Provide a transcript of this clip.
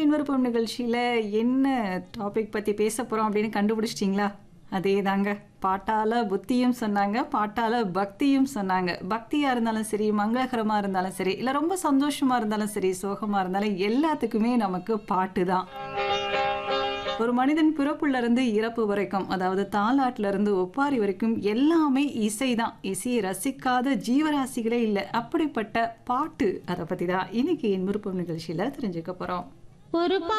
என் விருப்பம் நிகழ்ச்சியில் என்ன டாபிக் பற்றி பேச போகிறோம் அப்படின்னு கண்டுபிடிச்சிட்டிங்களா அதே தாங்க பாட்டால புத்தியும் சொன்னாங்க பாட்டால பக்தியும் சொன்னாங்க பக்தியாக இருந்தாலும் சரி மங்களகரமாக இருந்தாலும் சரி இல்லை ரொம்ப சந்தோஷமாக இருந்தாலும் சரி சோகமாக இருந்தாலும் எல்லாத்துக்குமே நமக்கு பாட்டு தான் ஒரு மனிதன் பிறப்புல இருந்து இறப்பு வரைக்கும் அதாவது தாலாட்டுல இருந்து ஒப்பாரி வரைக்கும் எல்லாமே இசை தான் இசையை ரசிக்காத ஜீவராசிகளே இல்லை அப்படிப்பட்ட பாட்டு அதை பத்தி தான் இன்னைக்கு என் விருப்பம் நிகழ்ச்சியில தெரிஞ்சுக்க போறோம் ஒரு